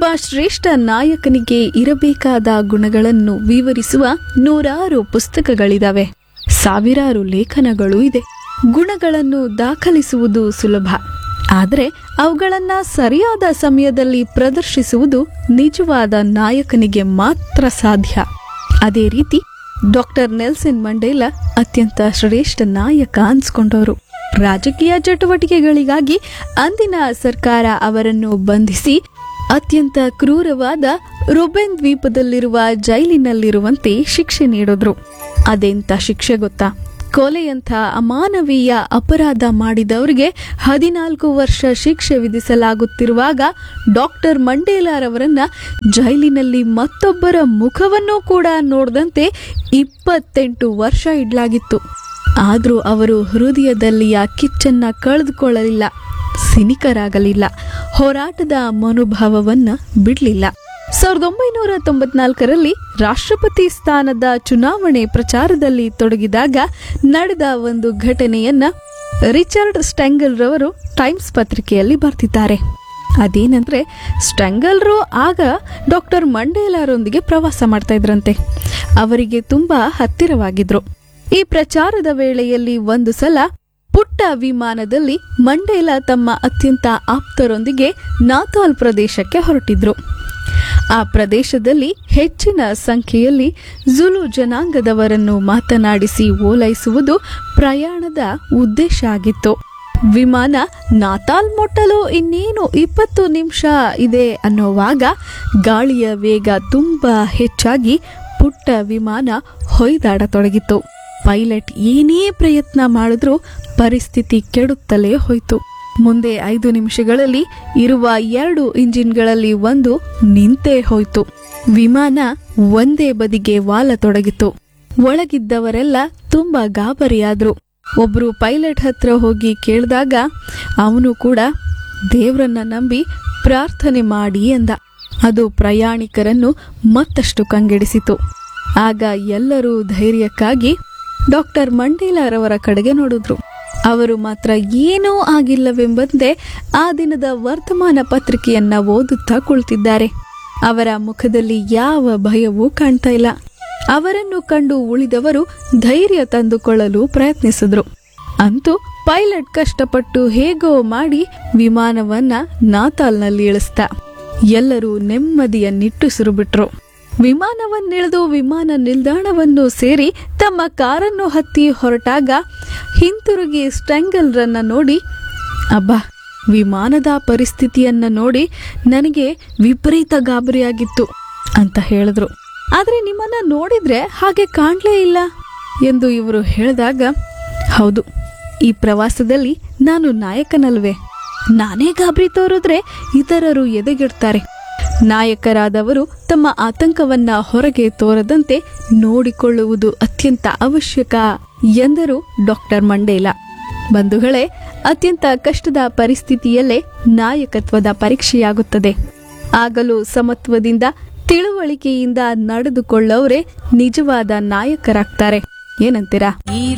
ಶ್ರೇಷ್ಠ ನಾಯಕನಿಗೆ ಇರಬೇಕಾದ ಗುಣಗಳನ್ನು ವಿವರಿಸುವ ನೂರಾರು ಪುಸ್ತಕಗಳಿದಾವೆ ಸಾವಿರಾರು ಲೇಖನಗಳು ಇದೆ ಗುಣಗಳನ್ನು ದಾಖಲಿಸುವುದು ಸುಲಭ ಆದರೆ ಅವುಗಳನ್ನು ಸರಿಯಾದ ಸಮಯದಲ್ಲಿ ಪ್ರದರ್ಶಿಸುವುದು ನಿಜವಾದ ನಾಯಕನಿಗೆ ಮಾತ್ರ ಸಾಧ್ಯ ಅದೇ ರೀತಿ ಡಾಕ್ಟರ್ ನೆಲ್ಸನ್ ಮಂಡೇಲ ಅತ್ಯಂತ ಶ್ರೇಷ್ಠ ನಾಯಕ ಅನ್ಸ್ಕೊಂಡವರು ರಾಜಕೀಯ ಚಟುವಟಿಕೆಗಳಿಗಾಗಿ ಅಂದಿನ ಸರ್ಕಾರ ಅವರನ್ನು ಬಂಧಿಸಿ ಅತ್ಯಂತ ಕ್ರೂರವಾದ ರುಬೆನ್ ದ್ವೀಪದಲ್ಲಿರುವ ಜೈಲಿನಲ್ಲಿರುವಂತೆ ಶಿಕ್ಷೆ ನೀಡಿದ್ರು ಅದೆಂತ ಶಿಕ್ಷೆ ಗೊತ್ತಾ ಕೊಲೆಯಂಥ ಅಮಾನವೀಯ ಅಪರಾಧ ಮಾಡಿದವರಿಗೆ ಹದಿನಾಲ್ಕು ವರ್ಷ ಶಿಕ್ಷೆ ವಿಧಿಸಲಾಗುತ್ತಿರುವಾಗ ಡಾಕ್ಟರ್ ಮಂಡೇಲಾರವರನ್ನ ಜೈಲಿನಲ್ಲಿ ಮತ್ತೊಬ್ಬರ ಮುಖವನ್ನೂ ಕೂಡ ನೋಡದಂತೆ ಇಪ್ಪತ್ತೆಂಟು ವರ್ಷ ಇಡ್ಲಾಗಿತ್ತು ಆದರೂ ಅವರು ಹೃದಯದಲ್ಲಿಯ ಕಿಚ್ಚನ್ನ ಕಳೆದುಕೊಳ್ಳಲಿಲ್ಲ ಸಿನಿಕರಾಗಲಿಲ್ಲ ಹೋರಾಟದ ಮನೋಭಾವವನ್ನ ಬಿಡಲಿಲ್ಲ ಸಾವಿರದ ಒಂಬೈನೂರ ತೊಂಬತ್ನಾಲ್ಕರಲ್ಲಿ ರಾಷ್ಟ್ರಪತಿ ಸ್ಥಾನದ ಚುನಾವಣೆ ಪ್ರಚಾರದಲ್ಲಿ ತೊಡಗಿದಾಗ ನಡೆದ ಒಂದು ಘಟನೆಯನ್ನ ರಿಚರ್ಡ್ ಸ್ಟೆಂಗಲ್ ರವರು ಟೈಮ್ಸ್ ಪತ್ರಿಕೆಯಲ್ಲಿ ಬರ್ತಿದ್ದಾರೆ ಅದೇನಂದ್ರೆ ಸ್ಟೆಂಗಲ್ರು ಆಗ ಡಾಕ್ಟರ್ ಮಂಡೇಲಾರೊಂದಿಗೆ ಪ್ರವಾಸ ಮಾಡ್ತಾ ಇದ್ರಂತೆ ಅವರಿಗೆ ತುಂಬಾ ಹತ್ತಿರವಾಗಿದ್ರು ಈ ಪ್ರಚಾರದ ವೇಳೆಯಲ್ಲಿ ಒಂದು ಸಲ ಪುಟ್ಟ ವಿಮಾನದಲ್ಲಿ ಮಂಡೇಲ ತಮ್ಮ ಅತ್ಯಂತ ಆಪ್ತರೊಂದಿಗೆ ನಾತಾಲ್ ಪ್ರದೇಶಕ್ಕೆ ಹೊರಟಿದ್ರು ಆ ಪ್ರದೇಶದಲ್ಲಿ ಹೆಚ್ಚಿನ ಸಂಖ್ಯೆಯಲ್ಲಿ ಜುಲು ಜನಾಂಗದವರನ್ನು ಮಾತನಾಡಿಸಿ ಓಲೈಸುವುದು ಪ್ರಯಾಣದ ಉದ್ದೇಶ ಆಗಿತ್ತು ವಿಮಾನ ನಾತಾಲ್ ಮುಟ್ಟಲು ಇನ್ನೇನು ಇಪ್ಪತ್ತು ನಿಮಿಷ ಇದೆ ಅನ್ನೋವಾಗ ಗಾಳಿಯ ವೇಗ ತುಂಬಾ ಹೆಚ್ಚಾಗಿ ಪುಟ್ಟ ವಿಮಾನ ಹೊಯ್ದಾಡತೊಡಗಿತ್ತು ಪೈಲಟ್ ಏನೇ ಪ್ರಯತ್ನ ಮಾಡಿದ್ರೂ ಪರಿಸ್ಥಿತಿ ಕೆಡುತ್ತಲೇ ಹೋಯಿತು ಮುಂದೆ ಐದು ನಿಮಿಷಗಳಲ್ಲಿ ಇರುವ ಎರಡು ಇಂಜಿನ್ಗಳಲ್ಲಿ ಒಂದು ನಿಂತೇ ಹೋಯಿತು ವಿಮಾನ ಒಂದೇ ಬದಿಗೆ ವಾಲತೊಡಗಿತು ಒಳಗಿದ್ದವರೆಲ್ಲ ತುಂಬಾ ಗಾಬರಿಯಾದ್ರು ಒಬ್ರು ಪೈಲಟ್ ಹತ್ರ ಹೋಗಿ ಕೇಳಿದಾಗ ಅವನು ಕೂಡ ದೇವ್ರನ್ನ ನಂಬಿ ಪ್ರಾರ್ಥನೆ ಮಾಡಿ ಎಂದ ಅದು ಪ್ರಯಾಣಿಕರನ್ನು ಮತ್ತಷ್ಟು ಕಂಗೆಡಿಸಿತು ಆಗ ಎಲ್ಲರೂ ಧೈರ್ಯಕ್ಕಾಗಿ ಡಾಕ್ಟರ್ ಮಂಡೇಲಾರವರ ಕಡೆಗೆ ನೋಡಿದ್ರು ಅವರು ಮಾತ್ರ ಏನೂ ಆಗಿಲ್ಲವೆಂಬಂತೆ ಆ ದಿನದ ವರ್ತಮಾನ ಪತ್ರಿಕೆಯನ್ನ ಓದುತ್ತಾ ಕುಳಿತಿದ್ದಾರೆ ಅವರ ಮುಖದಲ್ಲಿ ಯಾವ ಭಯವೂ ಕಾಣ್ತಾ ಇಲ್ಲ ಅವರನ್ನು ಕಂಡು ಉಳಿದವರು ಧೈರ್ಯ ತಂದುಕೊಳ್ಳಲು ಪ್ರಯತ್ನಿಸಿದ್ರು ಅಂತೂ ಪೈಲಟ್ ಕಷ್ಟಪಟ್ಟು ಹೇಗೋ ಮಾಡಿ ವಿಮಾನವನ್ನ ನಾತಾಲ್ನಲ್ಲಿ ಇಳಿಸ್ತ ಎಲ್ಲರೂ ನೆಮ್ಮದಿಯ ನಿಟ್ಟುಸಿರು ಬಿಟ್ರು ವಿಮಾನವನ್ನಿಳಿದು ವಿಮಾನ ನಿಲ್ದಾಣವನ್ನು ಸೇರಿ ತಮ್ಮ ಕಾರನ್ನು ಹತ್ತಿ ಹೊರಟಾಗ ಹಿಂತಿರುಗಿ ಸ್ಟೆಂಗಲ್ರನ್ನ ನೋಡಿ ಅಬ್ಬಾ ವಿಮಾನದ ಪರಿಸ್ಥಿತಿಯನ್ನ ನೋಡಿ ನನಗೆ ವಿಪರೀತ ಗಾಬರಿಯಾಗಿತ್ತು ಅಂತ ಹೇಳಿದ್ರು ಆದ್ರೆ ನಿಮ್ಮನ್ನ ನೋಡಿದ್ರೆ ಹಾಗೆ ಕಾಣ್ಲೇ ಇಲ್ಲ ಎಂದು ಇವರು ಹೇಳಿದಾಗ ಹೌದು ಈ ಪ್ರವಾಸದಲ್ಲಿ ನಾನು ನಾಯಕನಲ್ವೇ ನಾನೇ ಗಾಬರಿ ತೋರಿದ್ರೆ ಇತರರು ಎದೆಗೆಡ್ತಾರೆ ನಾಯಕರಾದವರು ತಮ್ಮ ಆತಂಕವನ್ನ ಹೊರಗೆ ತೋರದಂತೆ ನೋಡಿಕೊಳ್ಳುವುದು ಅತ್ಯಂತ ಅವಶ್ಯಕ ಎಂದರು ಡಾಕ್ಟರ್ ಮಂಡೇಲ ಬಂಧುಗಳೇ ಅತ್ಯಂತ ಕಷ್ಟದ ಪರಿಸ್ಥಿತಿಯಲ್ಲೇ ನಾಯಕತ್ವದ ಪರೀಕ್ಷೆಯಾಗುತ್ತದೆ ಆಗಲೂ ಸಮತ್ವದಿಂದ ತಿಳುವಳಿಕೆಯಿಂದ ನಡೆದುಕೊಳ್ಳೋರೇ ನಿಜವಾದ ನಾಯಕರಾಗ್ತಾರೆ ಏನಂತೀರಾ ಈ